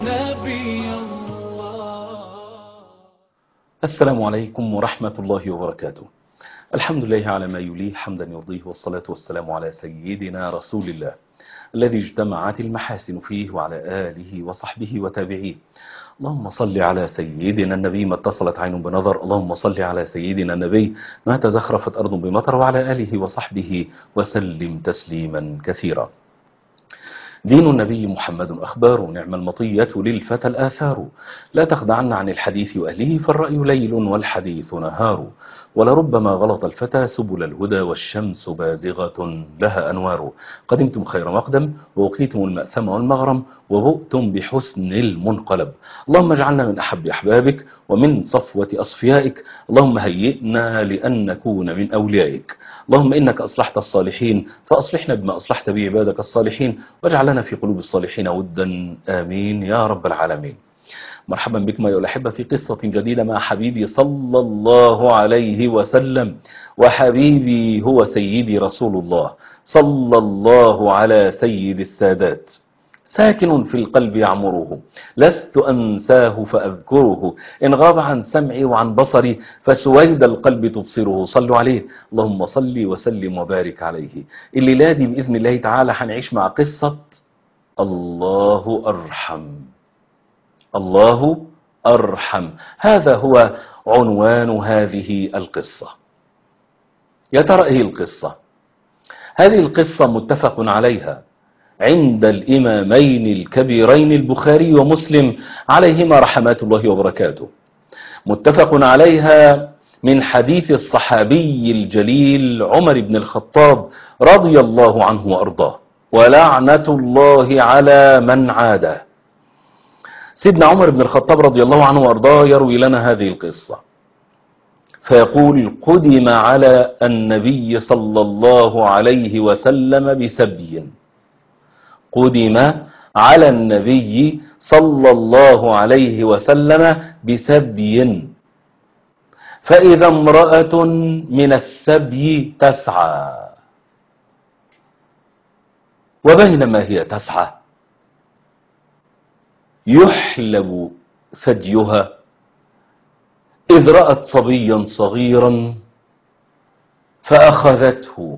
نبي الله السلام عليكم ورحمة الله وبركاته الحمد لله على ما يليه حمدا يرضيه والصلاة والسلام على سيدنا رسول الله الذي اجتمعت المحاسن فيه وعلى آله وصحبه وتابعيه اللهم صل على سيدنا النبي ما اتصلت عين بنظر اللهم صل على سيدنا النبي ما تزخرفت أرض بمطر وعلى آله وصحبه وسلم تسليما كثيرا دين النبي محمد أخبار نعم المطية للفتى الآثار لا تخدعن عن الحديث وأهله فالرأي ليل والحديث نهار ولربما غلط الفتى سبل الهدى والشمس بازغة لها أنوار قدمتم خير مقدم ووقيتم المأثم والمغرم وبؤتم بحسن المنقلب اللهم اجعلنا من أحب أحبابك ومن صفوة أصفيائك اللهم هيئنا لأن نكون من أوليائك اللهم إنك أصلحت الصالحين فأصلحنا بما أصلحت به عبادك الصالحين واجعل لنا في قلوب الصالحين ودا آمين يا رب العالمين مرحبا بكم أيها الأحبة في قصة جديدة مع حبيبي صلى الله عليه وسلم وحبيبي هو سيدي رسول الله صلى الله على سيد السادات ساكن في القلب يعمره لست أنساه فأذكره إن غاب عن سمعي وعن بصري فسويد القلب تبصره صلوا عليه اللهم صل وسلم وبارك عليه الليلة دي بإذن الله تعالى هنعيش مع قصة الله أرحم الله أرحم هذا هو عنوان هذه القصة يا ترى إيه القصة هذه القصة متفق عليها عند الإمامين الكبيرين البخاري ومسلم عليهما رحمات الله وبركاته متفق عليها من حديث الصحابي الجليل عمر بن الخطاب رضي الله عنه وأرضاه ولعنة الله على من عاده سيدنا عمر بن الخطاب رضي الله عنه وأرضاه يروي لنا هذه القصة فيقول قدم على النبي صلى الله عليه وسلم بسبي قدم على النبي صلى الله عليه وسلم بسبي فإذا امرأة من السبي تسعى وبينما هي تسعى يحلب ثديها إذ رأت صبيا صغيرا فأخذته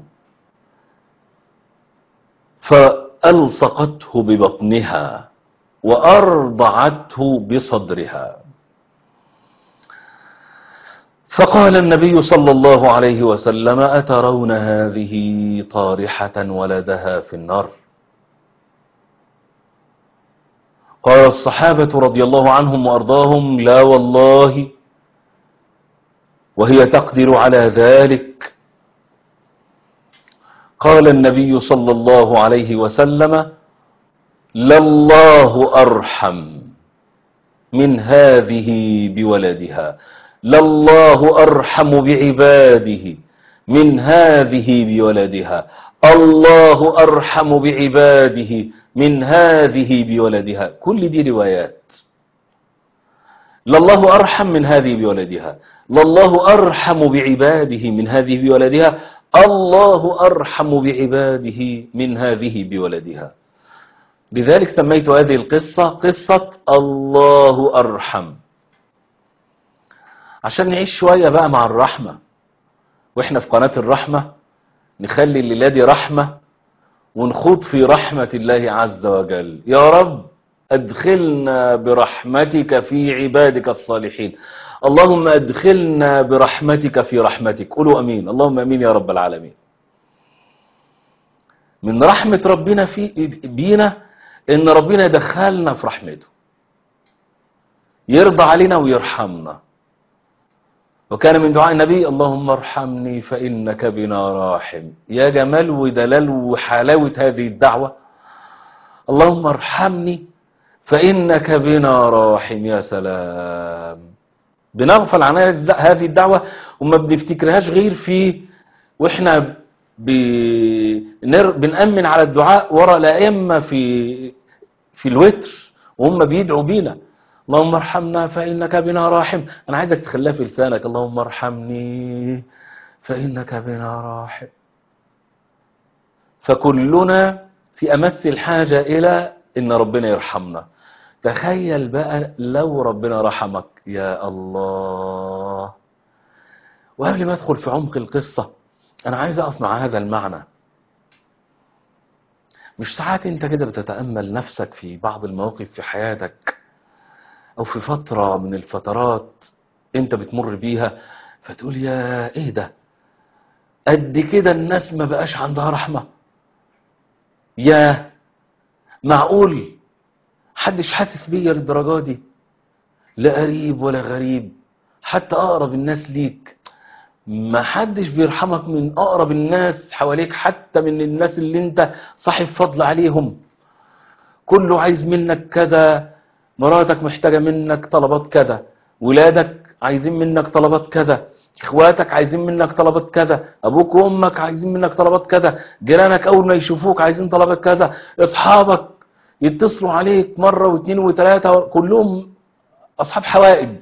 فألصقته ببطنها وأرضعته بصدرها فقال النبي صلى الله عليه وسلم أترون هذه طارحة ولدها في النار قال الصحابة رضي الله عنهم وأرضاهم لا والله وهي تقدر على ذلك قال النبي صلى الله عليه وسلم لله أرحم من هذه بولدها لله أرحم بعباده من هذه بولدها الله أرحم بعباده من هذه بولدها كل دي روايات لله أرحم من هذه بولدها لله أرحم بعباده من هذه بولدها الله أرحم بعباده من هذه بولدها لذلك سميت هذه القصة قصة الله أرحم عشان نعيش شوية بقى مع الرحمة وإحنا في قناة الرحمة نخلي الليلة دي رحمة ونخوض في رحمة الله عز وجل يا رب أدخلنا برحمتك في عبادك الصالحين اللهم أدخلنا برحمتك في رحمتك قولوا أمين اللهم أمين يا رب العالمين من رحمة ربنا في بينا إن ربنا يدخلنا في رحمته يرضى علينا ويرحمنا وكان من دعاء النبي اللهم ارحمني فإنك بنا راحم يا جمال ودلال وحلاوة هذه الدعوة اللهم ارحمني فإنك بنا راحم يا سلام بنغفل عن هذه الدعوة وما بنفتكرهاش غير في واحنا بنر... بنأمن على الدعاء وراء الأئمة في في الوتر وهم بيدعوا بينا اللهم ارحمنا فإنك بنا راحم أنا عايزك تخليها في لسانك اللهم ارحمني فإنك بنا راحم فكلنا في أمس الحاجة إلى إن ربنا يرحمنا تخيل بقى لو ربنا رحمك يا الله وقبل ما ادخل في عمق القصة انا عايز اقف مع هذا المعنى مش ساعات انت كده بتتأمل نفسك في بعض المواقف في حياتك او في فترة من الفترات انت بتمر بيها فتقول يا ايه ده قد كده الناس ما بقاش عندها رحمة يا معقول حدش حاسس بيا للدرجة دي لا قريب ولا غريب حتى اقرب الناس ليك ما حدش بيرحمك من اقرب الناس حواليك حتى من الناس اللي انت صاحب فضل عليهم كله عايز منك كذا مراتك محتاجة منك طلبات كذا ولادك عايزين منك طلبات كذا اخواتك عايزين منك طلبات كذا ابوك وامك عايزين منك طلبات كذا جيرانك اول ما يشوفوك عايزين طلبات كذا اصحابك يتصلوا عليك مرة واثنين وثلاثة كلهم اصحاب حوائج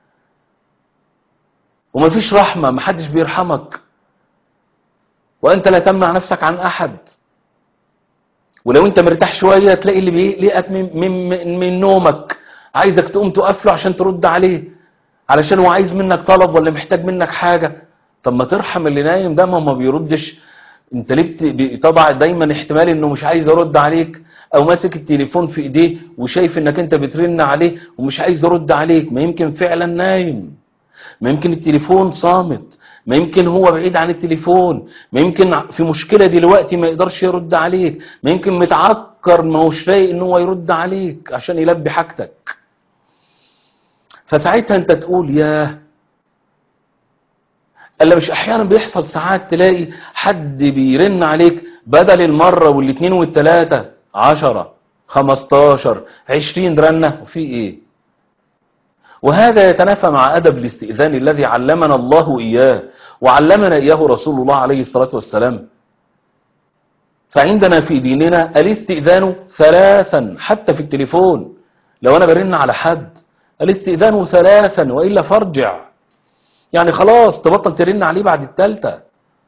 ومفيش رحمة محدش بيرحمك وانت لا تمنع نفسك عن احد ولو انت مرتاح شوية تلاقي اللي بيقلقك من, من, من نومك عايزك تقوم تقف له عشان ترد عليه علشان هو عايز منك طلب ولا محتاج منك حاجة طب ما ترحم اللي نايم ده ما ما بيردش انت ليه بتضع دايما احتمال انه مش عايز يرد عليك او ماسك التليفون في ايديه وشايف انك انت بترن عليه ومش عايز يرد عليك ما يمكن فعلا نايم ما يمكن التليفون صامت ما يمكن هو بعيد عن التليفون ما يمكن في مشكلة دلوقتي ما يقدرش يرد عليك ما يمكن متعكر ما هوش رايق ان هو يرد عليك عشان يلبي حاجتك فساعتها انت تقول ياه الا مش احيانا بيحصل ساعات تلاقي حد بيرن عليك بدل المرة والاثنين والثلاثة عشرة خمستاشر عشرين رنة وفي ايه وهذا يتنافى مع أدب الاستئذان الذي علمنا الله إياه وعلمنا إياه رسول الله عليه الصلاة والسلام فعندنا في ديننا الاستئذان ثلاثا حتى في التليفون لو أنا برن على حد الاستئذان ثلاثا وإلا فارجع يعني خلاص تبطل ترن عليه بعد التالتة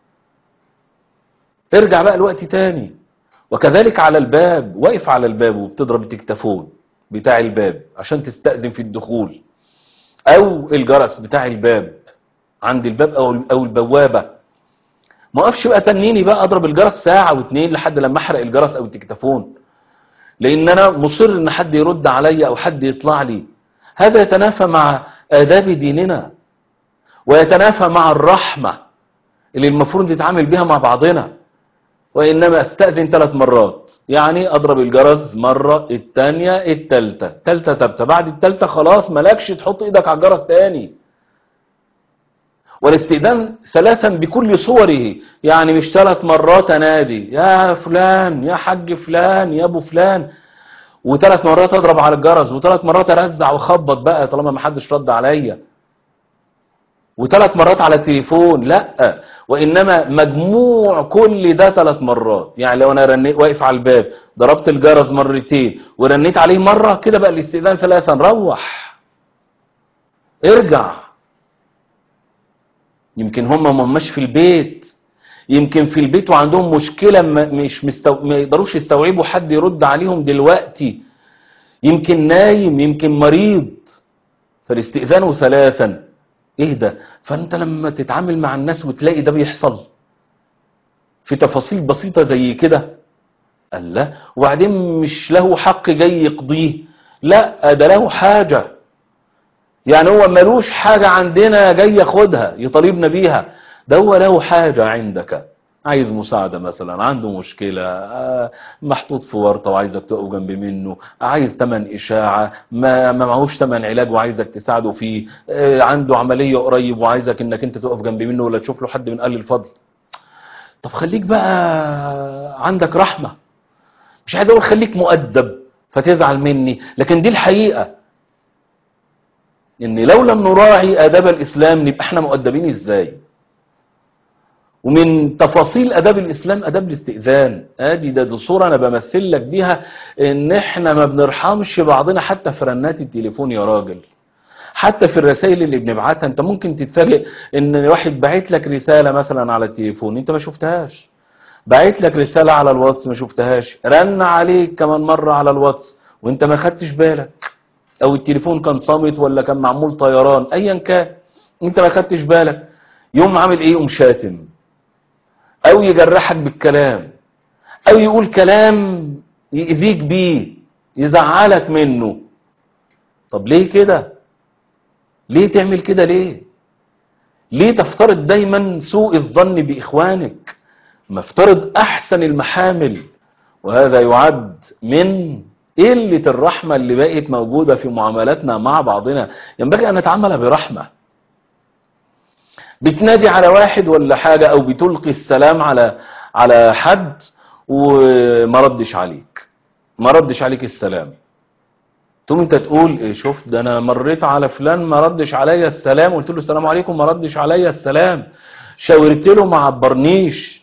ارجع بقى الوقت تاني وكذلك على الباب واقف على الباب وبتضرب التكتفون بتاع الباب عشان تستأذن في الدخول او الجرس بتاع الباب عند الباب او او البوابه ما اقفش بقى تنيني بقى اضرب الجرس ساعه واتنين لحد لما احرق الجرس او التكتفون لان انا مصر ان حد يرد عليا او حد يطلع لي هذا يتنافى مع آداب ديننا ويتنافى مع الرحمة اللي المفروض نتعامل بها مع بعضنا وإنما استأذن ثلاث مرات يعني أضرب الجرس مرة التانية التالتة تالتة تبتة بعد التالتة خلاص مالكش تحط إيدك على الجرس تاني والاستئذان ثلاثا بكل صوره يعني مش ثلاث مرات انادي يا فلان يا حاج فلان يا ابو فلان وثلاث مرات اضرب على الجرس وثلاث مرات ارزع واخبط بقى طالما ما حدش رد عليا وثلاث مرات على التليفون لا وانما مجموع كل ده ثلاث مرات يعني لو انا رنيت واقف على الباب ضربت الجرس مرتين ورنيت عليه مره كده بقى الاستئذان ثلاثا روح ارجع يمكن هم ما هماش في البيت يمكن في البيت وعندهم مشكلة مش مستو... ما يقدروش يستوعبوا حد يرد عليهم دلوقتي يمكن نايم يمكن مريض فالاستئذان ثلاثا ايه ده فانت لما تتعامل مع الناس وتلاقي ده بيحصل في تفاصيل بسيطة زي كده قال لا وبعدين مش له حق جاي يقضيه لا ده له حاجة يعني هو ملوش حاجة عندنا جاي ياخدها يطالبنا بيها ده هو له حاجة عندك عايز مساعدة مثلا عنده مشكلة محطوط في ورطة وعايزك تقف جنب منه عايز تمن إشاعة ما ما معهوش تمن علاج وعايزك تساعده فيه عنده عملية قريب وعايزك انك انت تقف جنب منه ولا تشوف له حد من أهل الفضل طب خليك بقى عندك رحمة مش عايز اقول خليك مؤدب فتزعل مني لكن دي الحقيقة ان لو لم نراعي آداب الإسلام نبقى احنا مؤدبين ازاي ومن تفاصيل اداب الاسلام اداب الاستئذان ادي ده, ده صوره انا بمثل لك بيها ان احنا ما بنرحمش بعضنا حتى في رنات التليفون يا راجل حتى في الرسائل اللي بنبعتها انت ممكن تتفاجئ ان واحد باعت لك رساله مثلا على التليفون انت ما شفتهاش باعت لك رساله على الواتس ما شفتهاش رن عليك كمان مره على الواتس وانت ما خدتش بالك او التليفون كان صامت ولا كان معمول طيران ايا كان انت ما خدتش بالك يوم عامل ايه يقوم شاتم او يجرحك بالكلام او يقول كلام يأذيك بيه يزعلك منه طب ليه كده ليه تعمل كده ليه ليه تفترض دايما سوء الظن بإخوانك مفترض أحسن المحامل وهذا يعد من قلة الرحمة اللي بقت موجودة في معاملاتنا مع بعضنا ينبغي أن نتعامل برحمة بتنادي على واحد ولا حاجة أو بتلقي السلام على على حد وما ردش عليك ما ردش عليك السلام تقوم انت تقول ايه شفت ده انا مريت على فلان ما ردش عليا السلام قلت له السلام عليكم ما ردش عليا السلام شاورت له ما عبرنيش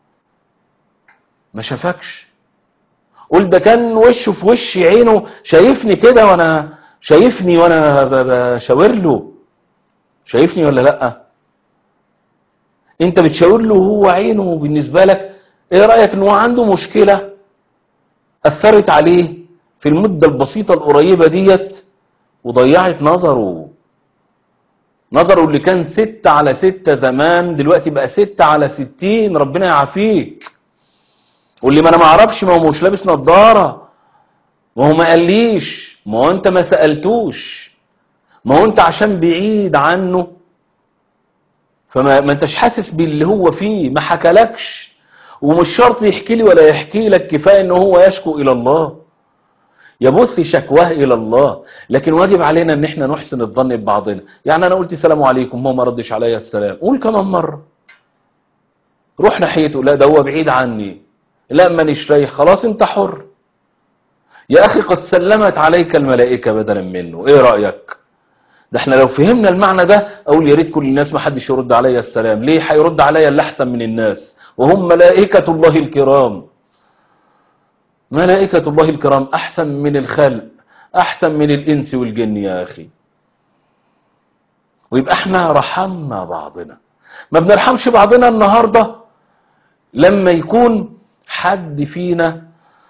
ما شافكش قول ده كان وشه في وشي عينه شايفني كده وانا شايفني وانا بشاور له شايفني ولا لا انت بتشاور له وهو عينه بالنسبه لك ايه رايك ان هو عنده مشكله اثرت عليه في المدة البسيطة القريبة ديت وضيعت نظره نظره اللي كان ستة على ستة زمان دلوقتي بقى ستة على ستين ربنا يعافيك واللي ما انا ما اعرفش ما هو مش لابس نظارة ما هو ما قاليش ما هو انت ما سألتوش ما هو انت عشان بعيد عنه فما ما انتش حاسس باللي هو فيه ما حكالكش ومش شرط يحكي لي ولا يحكي لك كفاية ان هو يشكو الى الله يبث شكواه الى الله لكن واجب علينا ان احنا نحسن الظن ببعضنا يعني انا قلت السلام عليكم هو ما ردش عليا السلام قول كمان مرة روح ناحيته لا ده هو بعيد عني لا مانيش رايح خلاص انت حر يا اخي قد سلمت عليك الملائكة بدلا منه ايه رأيك ده احنا لو فهمنا المعنى ده اقول يا ريت كل الناس ما حدش يرد عليا السلام ليه هيرد عليا اللي احسن من الناس وهم ملائكة الله الكرام ملائكة الله الكرام أحسن من الخلق أحسن من الإنس والجن يا أخي ويبقى احنا رحمنا بعضنا ما بنرحمش بعضنا النهاردة لما يكون حد فينا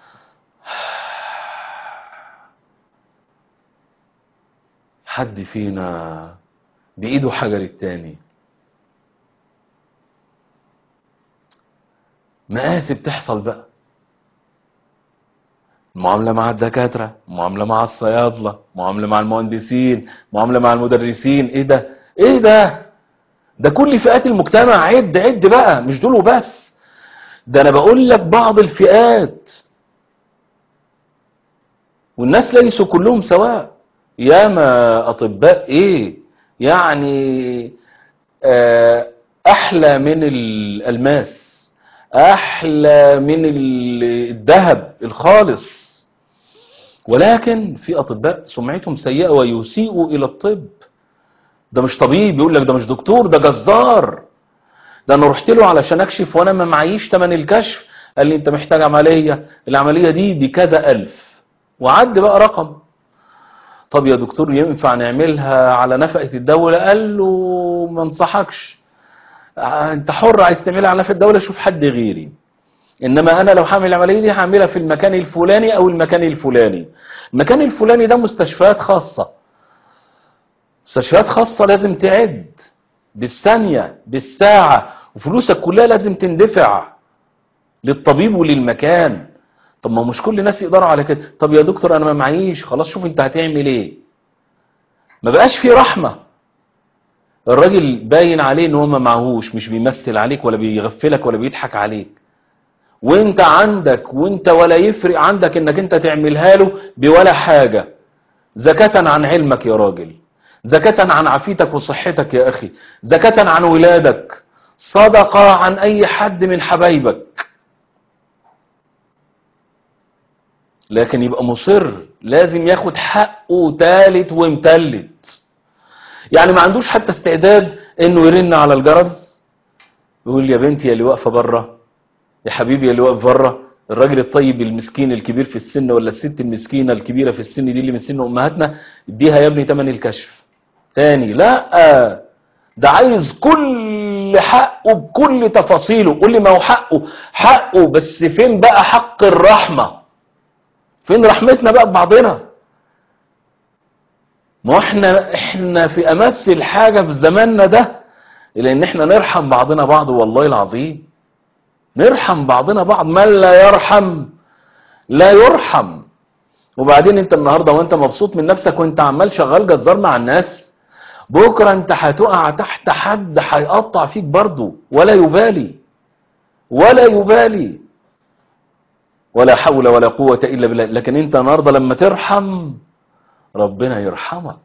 حد فينا بإيده حاجة للتاني مآسي بتحصل بقى معاملة مع الدكاترة معاملة مع الصيادلة معاملة مع المهندسين معاملة مع المدرسين ايه ده ايه ده ده كل فئات المجتمع عد عد بقى مش دول وبس ده انا بقول لك بعض الفئات والناس ليسوا كلهم سواء ياما اطباء ايه يعني آه، احلى من الالماس احلى من الذهب الخالص ولكن في اطباء سمعتهم سيئه ويسيئوا الى الطب ده مش طبيب يقول لك ده مش دكتور ده جزار ده انا رحت له علشان اكشف وانا ما معيش ثمن الكشف قال لي انت محتاج عمليه العمليه دي بكذا الف وعد بقى رقم طب يا دكتور ينفع نعملها على نفقه الدوله قال له ما انصحكش انت حر عايز تعملها على نفقه الدوله شوف حد غيري انما انا لو هعمل العمليه دي هعملها في المكان الفلاني او المكان الفلاني المكان الفلاني ده مستشفيات خاصه مستشفيات خاصه لازم تعد بالثانيه بالساعه وفلوسك كلها لازم تندفع للطبيب وللمكان طب ما مش كل الناس يقدروا على كده طب يا دكتور انا ما معيش خلاص شوف انت هتعمل ايه ما بقاش في رحمه الراجل باين عليه ان هو ما معهوش مش بيمثل عليك ولا بيغفلك ولا بيضحك عليك وانت عندك وانت ولا يفرق عندك انك انت تعملها له بولا حاجة زكاة عن علمك يا راجل زكاة عن عافيتك وصحتك يا اخي زكاة عن ولادك صدقة عن اي حد من حبايبك لكن يبقى مصر لازم ياخد حقه تالت ومتلت يعني ما عندوش حتى استعداد انه يرن على الجرس يقول يا بنتي يا اللي واقفه بره يا حبيبي يا اللي واقف بره الراجل الطيب المسكين الكبير في السن ولا الست المسكينه الكبيره في السن دي اللي من سن امهاتنا اديها يا ابني تمن الكشف تاني لا ده عايز كل حقه بكل تفاصيله قول لي ما هو حقه حقه بس فين بقى حق الرحمه فين رحمتنا بقى ببعضنا ما احنا احنا في امس الحاجة في زماننا ده الى ان احنا نرحم بعضنا بعض والله العظيم نرحم بعضنا بعض من لا يرحم لا يرحم وبعدين انت النهارده وانت مبسوط من نفسك وانت عمال شغال جزار مع الناس بكره انت هتقع تحت حد هيقطع فيك برضه ولا يبالي ولا يبالي ولا حول ولا قوة إلا بالله لكن انت النهارده لما ترحم ربنا يرحمك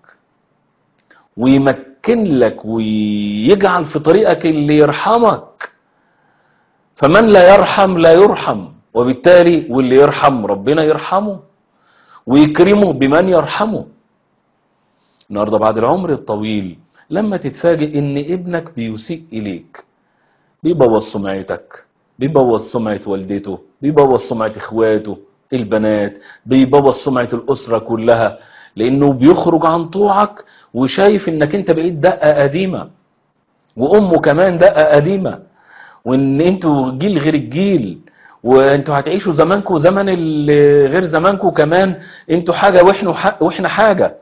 ويمكن لك ويجعل في طريقك اللي يرحمك فمن لا يرحم لا يرحم وبالتالي واللي يرحم ربنا يرحمه ويكرمه بمن يرحمه النهارده بعد العمر الطويل لما تتفاجئ ان ابنك بيسيء اليك بيبوظ سمعتك بيبوظ سمعة والدته بيبوظ سمعة اخواته البنات بيبوظ سمعة الاسرة كلها لانه بيخرج عن طوعك وشايف انك انت بقيت دقة قديمة وامه كمان دقة قديمة وان انتوا جيل غير الجيل وانتوا هتعيشوا زمانكم زمن اللي غير زمانكم كمان انتوا حاجة واحنا واحنا حاجة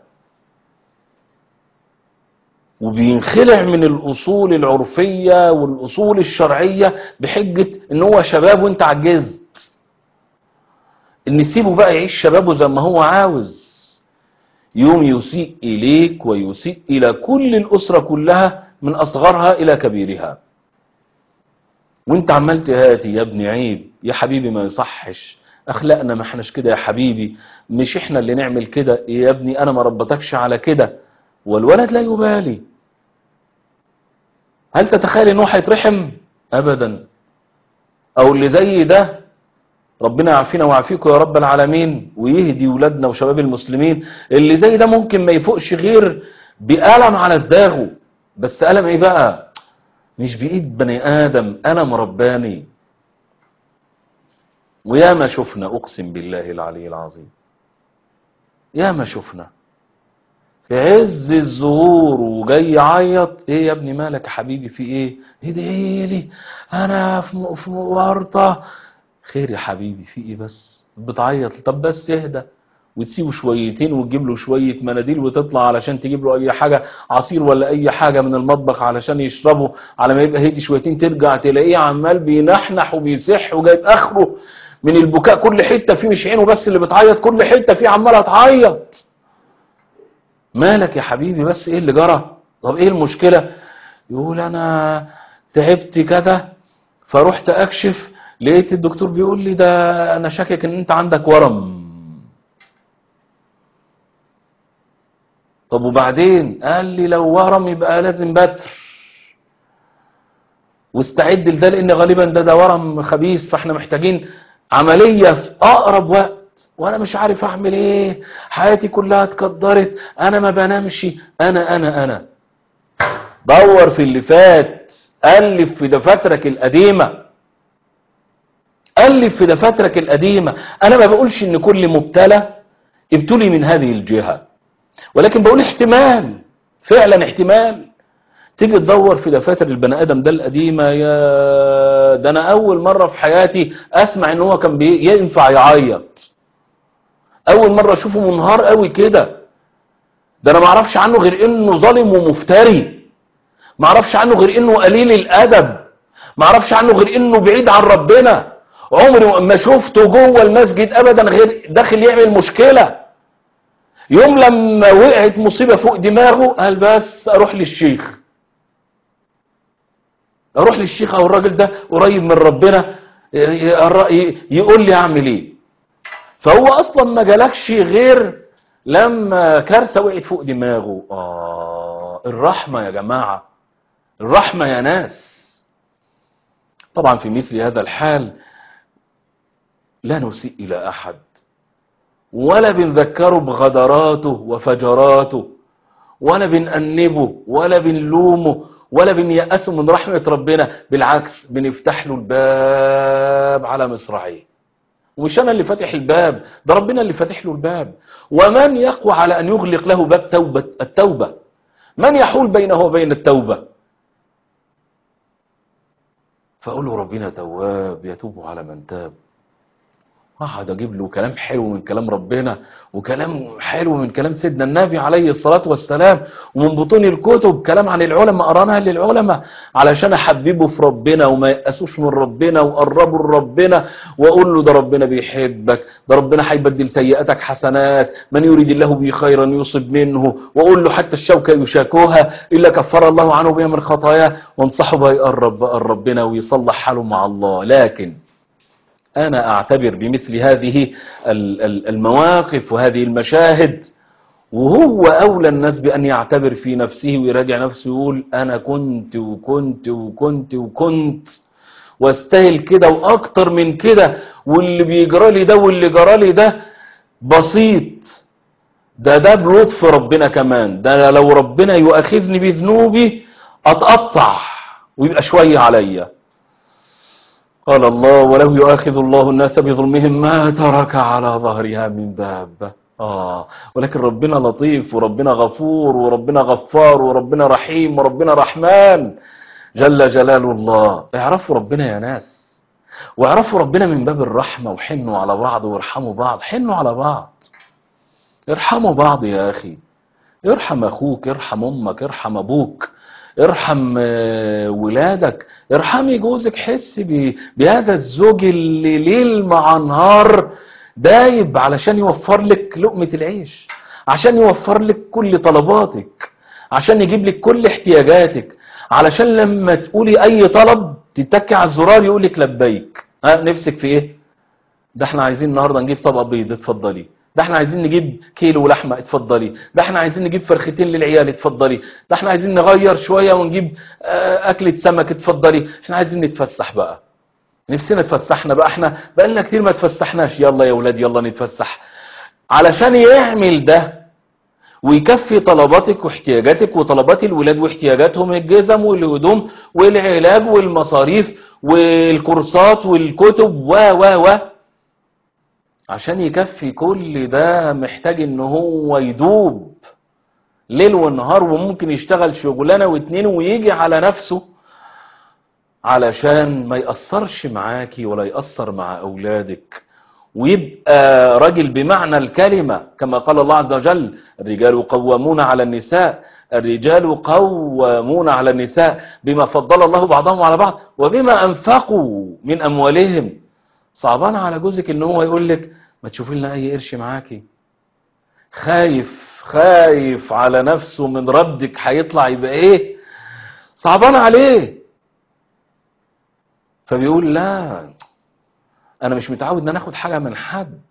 وبينخلع من الاصول العرفية والاصول الشرعية بحجة ان هو شباب وانت عجزت ان سيبه بقى يعيش شبابه زي ما هو عاوز يوم يسيء اليك ويسيء الى كل الاسرة كلها من اصغرها الى كبيرها وانت عمال تهاتي يا ابني عيب يا حبيبي ما يصحش اخلاقنا ما احناش كده يا حبيبي مش احنا اللي نعمل كده يا ابني انا ما ربطكش على كده والولد لا يبالي هل تتخيل انه هيترحم ابدا او اللي زي ده ربنا يعافينا ويعافيكم يا رب العالمين ويهدي ولادنا وشباب المسلمين اللي زي ده ممكن ما يفوقش غير بألم على صداغه بس ألم ايه بقى مش بإيد بني آدم ألم رباني ويا ما شفنا أقسم بالله العلي العظيم يا ما شفنا في عز الظهور وجاي يعيط ايه يا ابني مالك يا حبيبي في ايه ادعي لي انا في م- في ورطه خير يا حبيبي في ايه بس بتعيط طب بس اهدى وتسيبه شويتين وتجيب له شويه مناديل وتطلع علشان تجيب له اي حاجه عصير ولا اي حاجه من المطبخ علشان يشربه على ما يبقى هدي شويتين ترجع تلاقيه عمال بينحنح وبيصح وجايب اخره من البكاء كل حته فيه مش عينه بس اللي بتعيط كل حته فيه عماله تعيط مالك يا حبيبي بس ايه اللي جرى طب ايه المشكلة يقول انا تعبت كذا فروحت اكشف لقيت الدكتور بيقول لي ده انا شاكك ان انت عندك ورم طب وبعدين قال لي لو ورم يبقى لازم بتر واستعد لده لان غالبا ده ده ورم خبيث فاحنا محتاجين عملية في اقرب وقت وانا مش عارف اعمل ايه حياتي كلها اتكدرت انا ما بنامش انا انا انا دور في اللي فات الف في دفاترك القديمه الف في دفاترك القديمه انا ما بقولش ان كل مبتلى ابتلي من هذه الجهه ولكن بقول احتمال فعلا احتمال تيجي تدور في دفاتر البني ادم ده القديمه يا ده انا اول مره في حياتي اسمع ان هو كان بي- ينفع يعيط اول مره اشوفه منهار قوي كده ده انا ما اعرفش عنه غير انه ظالم ومفتري ما اعرفش عنه غير انه قليل الادب ما اعرفش عنه غير انه بعيد عن ربنا عمري ما شفته جوه المسجد ابدا غير داخل يعمل مشكله يوم لما وقعت مصيبه فوق دماغه قال بس اروح للشيخ اروح للشيخ او الراجل ده قريب من ربنا ي- ي- يقول لي اعمل ايه فهو اصلا ما جالكش غير لما كارثه وقعت فوق دماغه اه الرحمه يا جماعه الرحمه يا ناس طبعا في مثل هذا الحال لا نسيء الى احد ولا بنذكره بغدراته وفجراته ولا بنأنبه ولا بنلومه ولا بنيأسه من رحمة ربنا بالعكس بنفتح له الباب على مصراعيه ومش انا اللي فاتح الباب ده ربنا اللي فاتح له الباب ومن يقوى على ان يغلق له باب توبة التوبة من يحول بينه وبين التوبة فأقول له ربنا تواب يتوب على من تاب اقعد اجيب له كلام حلو من كلام ربنا وكلام حلو من كلام سيدنا النبي عليه الصلاة والسلام ومن بطون الكتب كلام عن العلماء قرانها للعلماء علشان احببه في ربنا وما يأسوش من ربنا وقربوا لربنا واقول له ده ربنا بيحبك ده ربنا هيبدل سيئاتك حسنات من يريد الله به خيرا يصب منه واقول له حتى الشوكة يشاكوها الا كفر الله عنه بها من خطاياه وانصحه بقى يقرب بقى ربنا ويصلح حاله مع الله لكن أنا أعتبر بمثل هذه ال- ال- المواقف وهذه المشاهد وهو أولى الناس بأن يعتبر في نفسه ويراجع نفسه ويقول أنا كنت وكنت وكنت وكنت واستاهل كده وأكتر من كده واللي بيجرى لي ده واللي جرى لي ده بسيط ده ده بلطف ربنا كمان ده لو ربنا يؤاخذني بذنوبي أتقطع ويبقى شوية عليا قال الله ولو يؤاخذ الله الناس بظلمهم ما ترك على ظهرها من دابة آه ولكن ربنا لطيف وربنا غفور وربنا غفار وربنا رحيم وربنا رحمن جل جلال الله اعرفوا ربنا يا ناس واعرفوا ربنا من باب الرحمة وحنوا على بعض وارحموا بعض حنوا على بعض ارحموا بعض يا أخي ارحم أخوك ارحم أمك ارحم أبوك ارحم آه، ولادك ارحمي جوزك حس ب- بهذا الزوج اللي ليل مع نهار دايب علشان يوفر لك لقمة العيش عشان يوفر لك كل طلباتك عشان يجيب لك كل احتياجاتك علشان لما تقولي اي طلب تتكي على الزرار يقول لك لبيك ها نفسك في ايه ده احنا عايزين النهارده نجيب طبق بيض اتفضلي ده احنا عايزين نجيب كيلو لحمه اتفضلي ده احنا عايزين نجيب فرختين للعيال اتفضلي ده احنا عايزين نغير شويه ونجيب آه، اكله سمك اتفضلي احنا عايزين نتفسح بقى نفسنا اتفسحنا بقى احنا بقالنا كتير ما اتفسحناش يلا يا ولاد يلا نتفسح علشان يعمل ده ويكفي طلباتك واحتياجاتك وطلبات الولاد واحتياجاتهم الجزم والهدوم والعلاج والمصاريف والكورسات والكتب و و و عشان يكفي كل ده محتاج ان هو يدوب ليل ونهار وممكن يشتغل شغلانه واتنين ويجي على نفسه علشان ما يأثرش معاكي ولا يأثر مع أولادك ويبقى راجل بمعنى الكلمة كما قال الله عز وجل الرجال قوامون على النساء الرجال قوامون على النساء بما فضل الله بعضهم على بعض وبما أنفقوا من أموالهم صعبان على جوزك ان هو يقول لك ما تشوفي لنا اي قرش معاكي خايف خايف على نفسه من ردك هيطلع يبقى ايه صعبان عليه فبيقول لا انا مش متعود ان انا اخد حاجه من حد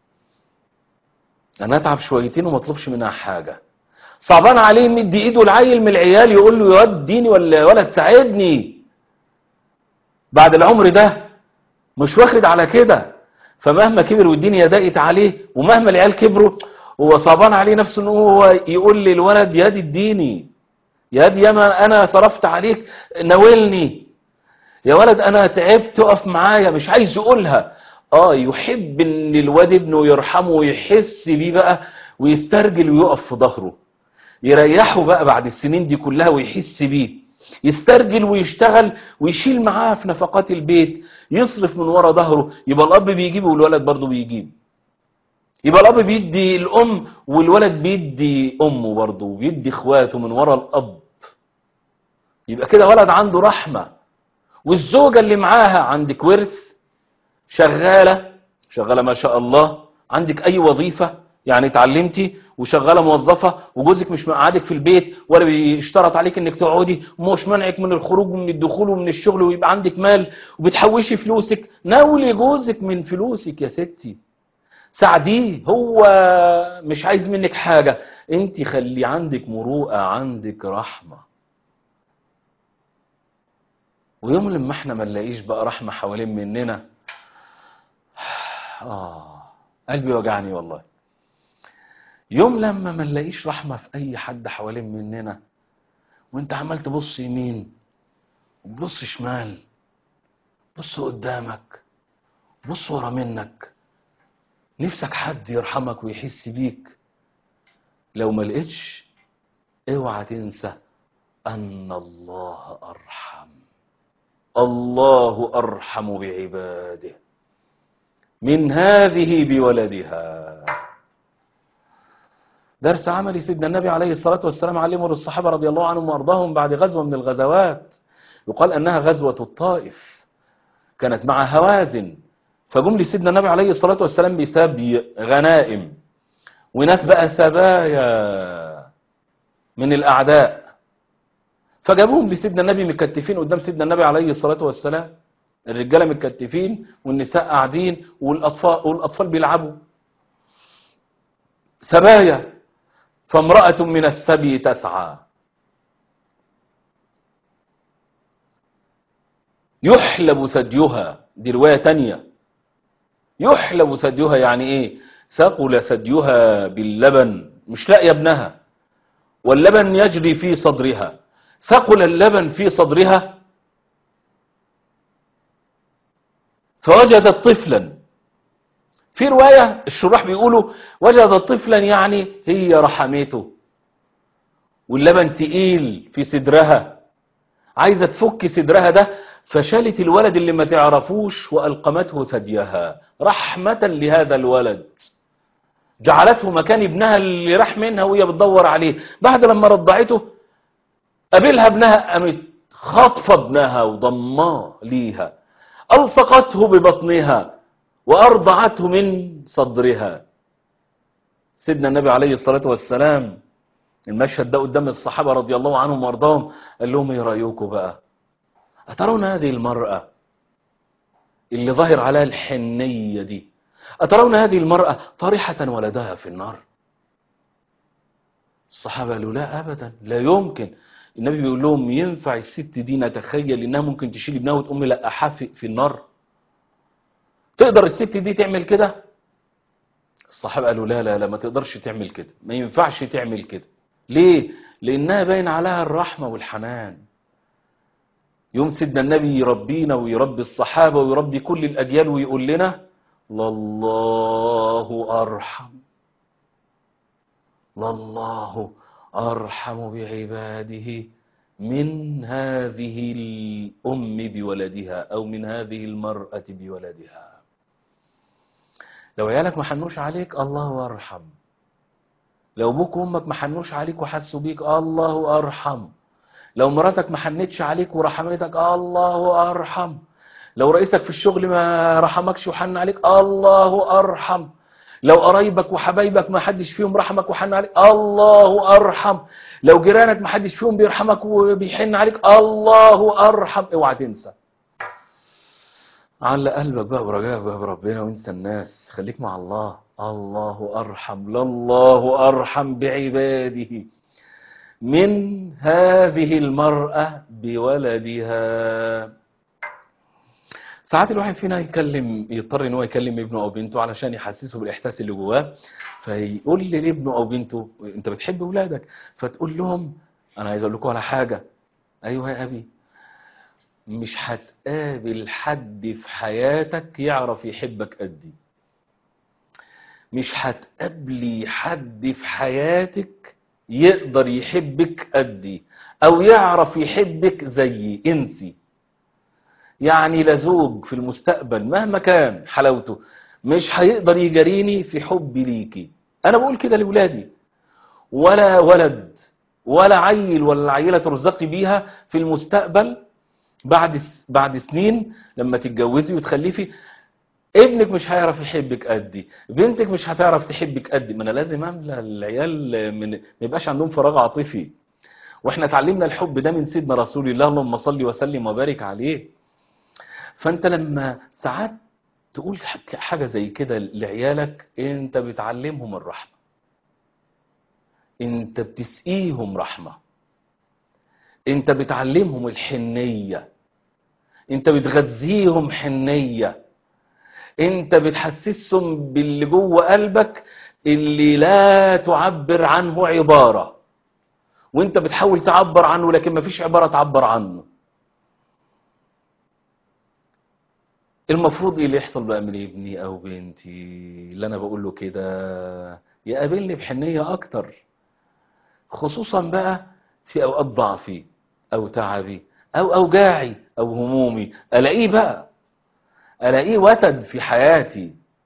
انا اتعب شويتين وما اطلبش منها حاجه صعبان عليه يمد ايده العيل من العيال يقول له يا واد اديني ولا ولا تساعدني بعد العمر ده مش واخد على كده فمهما كبر والدنيا ضاقت عليه ومهما العيال كبروا هو صعبان عليه نفسه ان هو يقول للولد يا دي اديني يا دي ياما انا صرفت عليك ناولني يا ولد انا تعبت تقف معايا مش عايز يقولها اه يحب ان الواد ابنه يرحمه ويحس بيه بقى ويسترجل ويقف في ظهره يريحه بقى بعد السنين دي كلها ويحس بيه يسترجل ويشتغل ويشيل معاه في نفقات البيت يصرف من ورا ظهره يبقى الاب بيجيب والولد برضه بيجيب يبقى الاب بيدي الام والولد بيدي امه برضه وبيدي اخواته من ورا الاب يبقى كده ولد عنده رحمه والزوجه اللي معاها عندك ورث شغاله شغاله ما شاء الله عندك اي وظيفه يعني اتعلمتي وشغاله موظفه وجوزك مش مقعدك في البيت ولا بيشترط عليك انك تقعدي ومش منعك من الخروج ومن الدخول ومن الشغل ويبقى عندك مال وبتحوشي فلوسك ناولي جوزك من فلوسك يا ستي ساعديه هو مش عايز منك حاجه انت خلي عندك مروءه عندك رحمه ويوم لما احنا ما نلاقيش بقى رحمه حوالين مننا اه قلبي وجعني والله يوم لما ما نلاقيش رحمة في أي حد حوالين مننا وانت عمال تبص يمين وتبص شمال بص قدامك بص ورا منك نفسك حد يرحمك ويحس بيك لو ما لقيتش اوعى تنسى أن الله أرحم الله أرحم بعباده من هذه بولدها درس عملي سيدنا النبي عليه الصلاة والسلام علمه للصحابة رضي الله عنهم وأرضاهم بعد غزوة من الغزوات يقال أنها غزوة الطائف كانت مع هوازن فجم لسيدنا النبي عليه الصلاة والسلام بسبي غنائم وناس بقى سبايا من الأعداء فجابوهم لسيدنا النبي مكتفين قدام سيدنا النبي عليه الصلاة والسلام الرجالة متكتفين والنساء قاعدين والأطفال, والأطفال بيلعبوا سبايا فامرأة من السبي تسعى يحلب ثديها دي رواية تانية يحلب ثديها يعني ايه ثقل ثديها باللبن مش لاقيه ابنها واللبن يجري في صدرها ثقل اللبن في صدرها فوجدت طفلا في رواية الشراح بيقولوا وجدت طفلا يعني هي رحمته واللبن تقيل في صدرها عايزة تفك صدرها ده فشالت الولد اللي ما تعرفوش وألقمته ثديها رحمة لهذا الولد جعلته مكان ابنها اللي راح منها وهي بتدور عليه بعد لما رضعته قابلها ابنها قامت خاطفه ابنها وضماه ليها ألصقته ببطنها وأرضعته من صدرها سيدنا النبي عليه الصلاة والسلام المشهد ده قدام الصحابة رضي الله عنهم وارضاهم قال لهم ايه رأيكم بقى أترون هذه المرأة اللي ظاهر عليها الحنية دي أترون هذه المرأة طارحة ولدها في النار الصحابة قالوا لا أبدا لا يمكن النبي بيقول لهم ينفع الست دي نتخيل إنها ممكن تشيل ابنها وتقوم لقاحاه في, في النار تقدر الست دي تعمل كده الصحابة قالوا لا لا لا ما تقدرش تعمل كده ما ينفعش تعمل كده ليه لأنها باين عليها الرحمة والحنان يوم سيدنا النبي يربينا ويربي الصحابة ويربي كل الأجيال ويقول لنا لله أرحم لله أرحم بعباده من هذه الأم بولدها أو من هذه المرأة بولدها لو عيالك ما حنوش عليك الله أرحم لو ابوك وامك ما حنوش عليك وحسوا بيك الله أرحم لو مراتك ما حنتش عليك ورحمتك الله أرحم لو رئيسك في الشغل ما رحمكش وحن عليك الله أرحم لو قرايبك وحبايبك ما حدش فيهم رحمك وحن عليك الله أرحم لو جيرانك ما حدش فيهم بيرحمك وبيحن عليك الله أرحم اوعى تنسى علق قلبك بقى ورجاءك بقى بربنا وانسى الناس خليك مع الله الله أرحم لله أرحم بعباده من هذه المرأة بولدها ساعات الواحد فينا يكلم يضطر ان هو يكلم ابنه او بنته علشان يحسسه بالاحساس اللي جواه فيقول لي لابنه او بنته انت بتحب اولادك فتقول لهم انا عايز اقول لكم على حاجه ايوه يا ابي مش هتقابل حد في حياتك يعرف يحبك قدي مش هتقابلي حد في حياتك يقدر يحبك قدي او يعرف يحبك زيي انسي يعني لا زوج في المستقبل مهما كان حلاوته مش هيقدر يجاريني في حبي ليكي انا بقول كده لاولادي ولا ولد ولا عيل ولا عيله ترزقي بيها في المستقبل بعد بعد سنين لما تتجوزي وتخلفي ابنك مش هيعرف يحبك قدي بنتك مش هتعرف تحبك قدي ما انا لازم املى العيال من ما يبقاش عندهم فراغ عاطفي واحنا اتعلمنا الحب ده من سيدنا رسول الله اللهم صل وسلم وبارك عليه فانت لما ساعات تقول حاجة زي كده لعيالك انت بتعلمهم الرحمة انت بتسقيهم رحمة انت بتعلمهم الحنية انت بتغذيهم حنية انت بتحسسهم باللي جوه قلبك اللي لا تعبر عنه عبارة وانت بتحاول تعبر عنه لكن مفيش عبارة تعبر عنه المفروض ايه اللي يحصل بقى من ابني او بنتي اللي انا بقول له كده يقابلني بحنية اكتر خصوصا بقى في اوقات ضعفي او تعبي او اوجاعي او همومي الاقيه بقى الاقيه وتد في حياتي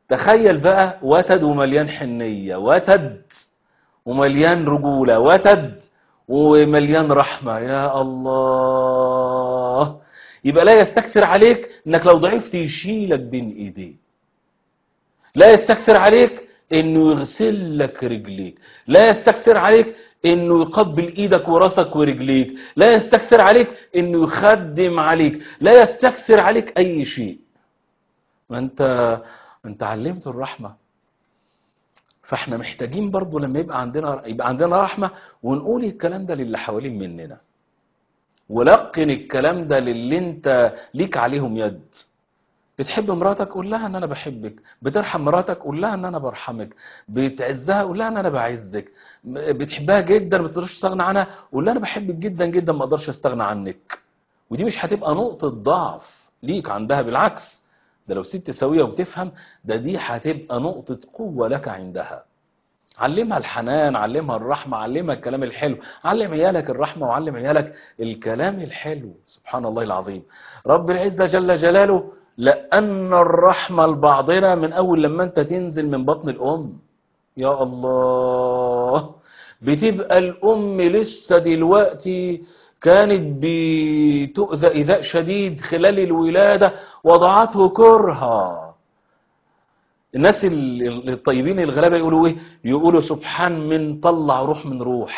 تخيل بقى وتد ومليان حنية وتد ومليان رجولة وتد ومليان رحمة يا الله يبقى لا يستكثر عليك انك لو ضعفت يشيلك بين ايديه لا يستكثر عليك انه يغسل لك رجليك لا يستكثر عليك انه يقبل ايدك وراسك ورجليك لا يستكثر عليك انه يخدم عليك لا يستكثر عليك اي شيء ما انت انت علمت الرحمة فاحنا محتاجين برضو لما يبقى عندنا يبقى عندنا رحمة ونقول الكلام ده للي حوالين مننا ولقن الكلام ده للي انت ليك عليهم يد بتحب مراتك قول لها ان انا بحبك بترحم مراتك قول لها ان انا برحمك بتعزها قول لها ان انا بعزك بتحبها جدا ما تقدرش تستغنى عنها قول لها انا بحبك جدا جدا ما اقدرش استغنى عنك ودي مش هتبقى نقطة ضعف ليك عندها بالعكس ده لو ست سوية وبتفهم ده دي هتبقى نقطة قوة لك عندها علمها الحنان علمها الرحمة علمها الكلام الحلو علم عيالك الرحمة وعلم عيالك الكلام الحلو سبحان الله العظيم رب العزة جل جلاله لأن الرحمة لبعضنا من أول لما أنت تنزل من بطن الأم يا الله بتبقى الأم لسه دلوقتي كانت بتؤذى إيذاء شديد خلال الولادة وضعته كرها الناس ال- الطيبين الغلابة يقولوا ايه يقولوا سبحان من طلع روح من روح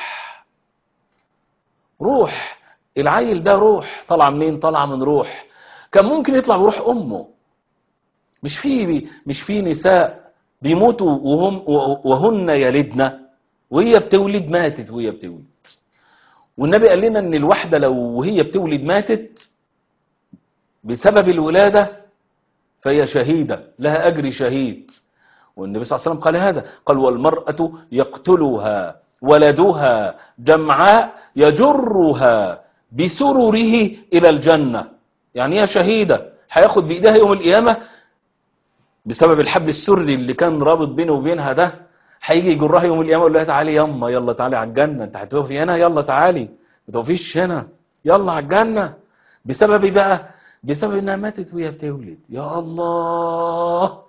روح العيل ده روح طلع منين طلع من روح كان ممكن يطلع بروح امه مش في مش في نساء بيموتوا وهم وهن يلدن وهي بتولد ماتت وهي بتولد والنبي قال لنا ان الواحده لو هي بتولد ماتت بسبب الولاده فهي شهيده لها اجر شهيد والنبي صلى الله عليه وسلم قال هذا قال والمراه يقتلها ولدها جمعاء يجرها بسرره الى الجنه يعني هي شهيده هياخد بايديها يوم القيامه بسبب الحبل السري اللي كان رابط بينه وبينها ده هيجي يجرها يوم القيامه يقول لها تعالي يما يلا تعالي على الجنه انت هتقفي هنا يلا تعالي ما تقفيش هنا يلا على الجنه بسبب إيه بقى بسبب انها ماتت وهي بتولد يا الله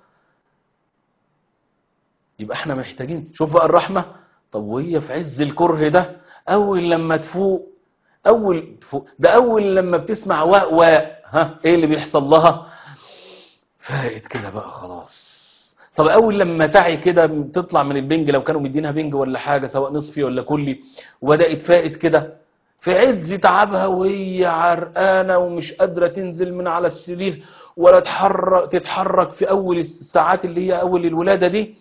يبقى احنا محتاجين شوف بقى الرحمه طب وهي في عز الكره ده اول لما تفوق اول تفوق ده اول لما بتسمع واء واء ها ايه اللي بيحصل لها فاقت كده بقى خلاص طب اول لما تعي كده تطلع من البنج لو كانوا مدينها بنج ولا حاجه سواء نصفي ولا كلي وبدات فاقت كده في عز تعبها وهي عرقانه ومش قادره تنزل من على السرير ولا تحرك تتحرك في اول الساعات اللي هي اول الولاده دي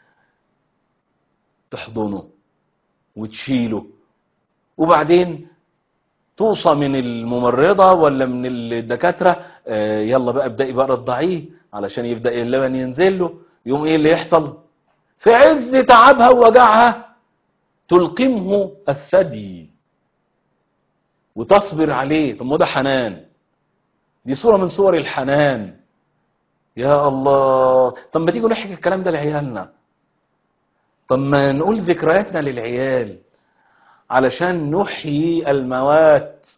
تحضنه وتشيله وبعدين توصى من الممرضة ولا من الدكاترة آه يلا بقى ابدأي بقى رضعيه علشان يبدأ اللبن ينزل له يوم ايه اللي يحصل في عز تعبها ووجعها تلقمه الثدي وتصبر عليه طب ما ده حنان دي صورة من صور الحنان يا الله طب ما تيجوا نحكي الكلام ده لعيالنا طب ما نقول ذكرياتنا للعيال علشان نحيي الموات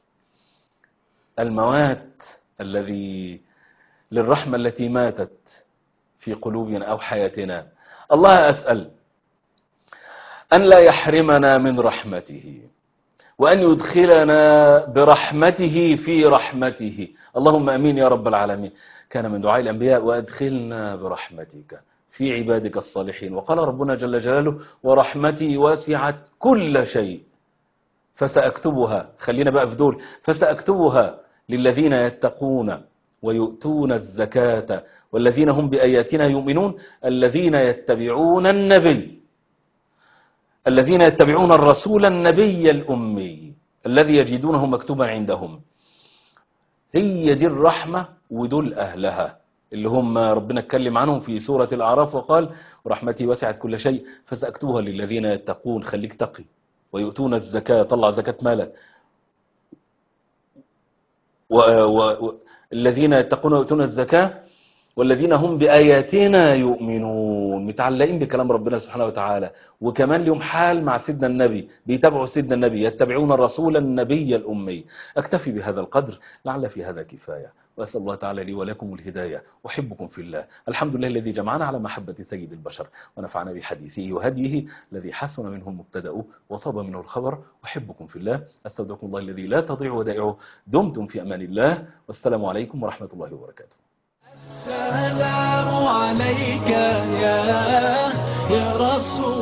الموات الذي للرحمة التي ماتت في قلوبنا أو حياتنا الله أسأل أن لا يحرمنا من رحمته وأن يدخلنا برحمته في رحمته اللهم أمين يا رب العالمين كان من دعاء الأنبياء وأدخلنا برحمتك في عبادك الصالحين وقال ربنا جل جلاله ورحمتي واسعت كل شيء فسأكتبها خلينا بقى في دول فسأكتبها للذين يتقون ويؤتون الزكاة والذين هم بآياتنا يؤمنون الذين يتبعون النبي الذين يتبعون الرسول النبي الأمي الذي يجدونه مكتوبا عندهم هي دي الرحمة ودول أهلها اللي هم ربنا اتكلم عنهم في سورة الأعراف وقال ورحمتي وسعت كل شيء فسأكتبها للذين يتقون خليك تقي ويؤتون الزكاة طلع زكاة مالك والذين يتقون ويؤتون الزكاة والذين هم بآياتنا يؤمنون متعلقين بكلام ربنا سبحانه وتعالى وكمان لهم حال مع سيدنا النبي بيتابعوا سيدنا النبي يتبعون الرسول النبي الأمي أكتفي بهذا القدر لعل في هذا كفاية وأسأل الله تعالى لي ولكم الهداية أحبكم في الله الحمد لله الذي جمعنا على محبة سيد البشر ونفعنا بحديثه وهديه الذي حسن منه المبتدأ وطاب منه الخبر أحبكم في الله أستودعكم الله الذي لا تضيع ودائعه دمتم في أمان الله والسلام عليكم ورحمة الله وبركاته السلام عليك يا يا رسول